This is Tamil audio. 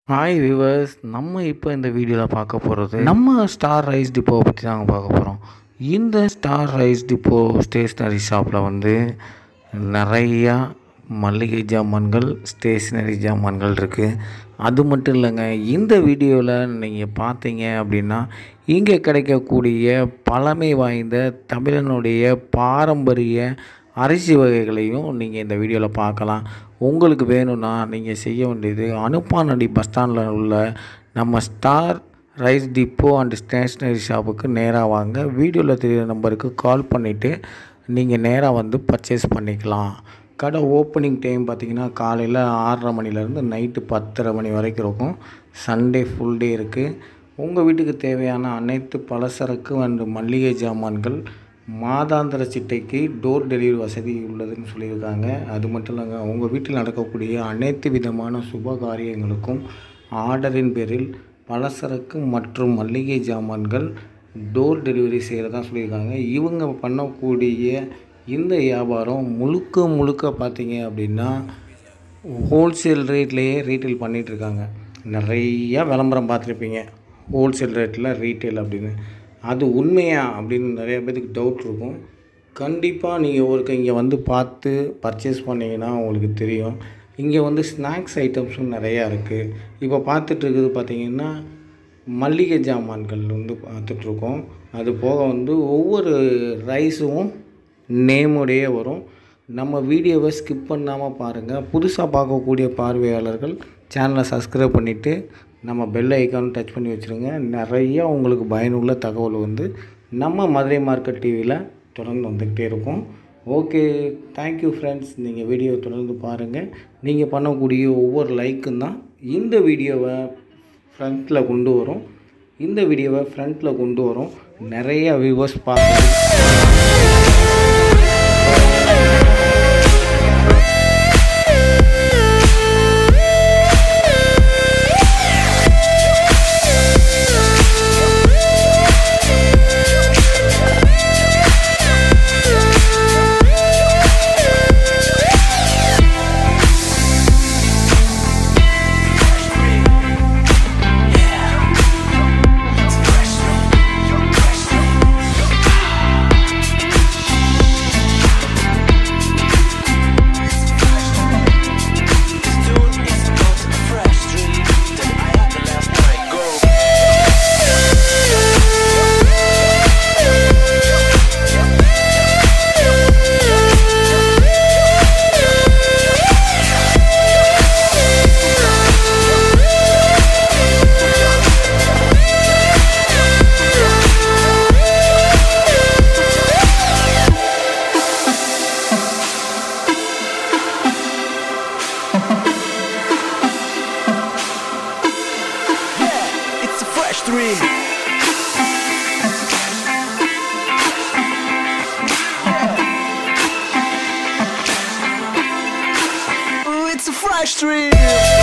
ஹாய் வியூவர்ஸ் நம்ம இப்போ இந்த வீடியோவில் பார்க்க போகிறது நம்ம ஸ்டார் ரைஸ் டிப்போவை பற்றி தாங்க பார்க்க போகிறோம் இந்த ஸ்டார் ரைஸ் டிப்போ ஸ்டேஷ்னரி ஷாப்பில் வந்து நிறையா மளிகை ஜாமான்கள் ஸ்டேஷ்னரி ஜாமான்கள் இருக்குது அது மட்டும் இல்லைங்க இந்த வீடியோவில் நீங்கள் பார்த்தீங்க அப்படின்னா இங்கே கிடைக்கக்கூடிய பழமை வாய்ந்த தமிழனுடைய பாரம்பரிய அரிசி வகைகளையும் நீங்கள் இந்த வீடியோவில் பார்க்கலாம் உங்களுக்கு வேணும்னா நீங்கள் செய்ய வேண்டியது அனுப்பானடி பஸ் ஸ்டாண்டில் உள்ள நம்ம star rice depot and stationery ஷாப்புக்கு நேராக வாங்க வீடியோவில் தெரியுற நம்பருக்கு கால் பண்ணிவிட்டு நீங்கள் நேராக வந்து பர்ச்சேஸ் பண்ணிக்கலாம் கடை ஓப்பனிங் டைம் பார்த்திங்கன்னா காலையில் ஆறரை மணிலேருந்து நைட்டு பத்தரை மணி வரைக்கும் இருக்கும் சண்டே ஃபுல் டே இருக்குது உங்கள் வீட்டுக்கு தேவையான அனைத்து பலசரக்கு அண்ட் மளிகை ஜாமான்கள் மாதாந்திர சிட்டைக்கு டோர் டெலிவரி வசதி உள்ளதுன்னு சொல்லியிருக்காங்க அது மட்டும் இல்லைங்க உங்கள் வீட்டில் நடக்கக்கூடிய அனைத்து விதமான சுப காரியங்களுக்கும் ஆர்டரின் பேரில் பலசரக்கு மற்றும் மளிகை ஜாமான்கள் டோர் டெலிவரி செய்கிறதா சொல்லியிருக்காங்க இவங்க பண்ணக்கூடிய இந்த வியாபாரம் முழுக்க முழுக்க பார்த்தீங்க அப்படின்னா ஹோல்சேல் ரேட்லேயே ரீட்டைல் பண்ணிகிட்ருக்காங்க நிறையா விளம்பரம் பார்த்துருப்பீங்க ஹோல்சேல் ரேட்டில் ரீட்டைல் அப்படின்னு அது உண்மையா அப்படின்னு நிறைய பேருக்கு டவுட் இருக்கும் கண்டிப்பாக நீங்கள் ஒருக்க இங்கே வந்து பார்த்து பர்ச்சேஸ் பண்ணிங்கன்னா உங்களுக்கு தெரியும் இங்கே வந்து ஸ்நாக்ஸ் ஐட்டம்ஸும் நிறையா இருக்குது இப்போ பார்த்துட்டு இருக்குது பார்த்தீங்கன்னா மல்லிகை ஜாமான்கள் வந்து பார்த்துட்ருக்கோம் அது போக வந்து ஒவ்வொரு ரைஸும் நேமுடைய வரும் நம்ம வீடியோவை ஸ்கிப் பண்ணாமல் பாருங்கள் புதுசாக பார்க்கக்கூடிய பார்வையாளர்கள் சேனலை சப்ஸ்கிரைப் பண்ணிவிட்டு நம்ம பெல் ஐக்கான் டச் பண்ணி வச்சுருங்க நிறையா உங்களுக்கு பயனுள்ள தகவல் வந்து நம்ம மதுரை மார்க்கெட் டிவியில் தொடர்ந்து வந்துக்கிட்டே இருக்கும் ஓகே தேங்க்யூ ஃப்ரெண்ட்ஸ் நீங்கள் வீடியோ தொடர்ந்து பாருங்கள் நீங்கள் பண்ணக்கூடிய ஒவ்வொரு லைக்கும் தான் இந்த வீடியோவை ஃப்ரண்ட்டில் கொண்டு வரும் இந்த வீடியோவை ஃப்ரண்ட்டில் கொண்டு வரும் நிறைய வியூவர்ஸ் பார்க்குறது It's a fresh dream. Ooh, it's a fresh dream.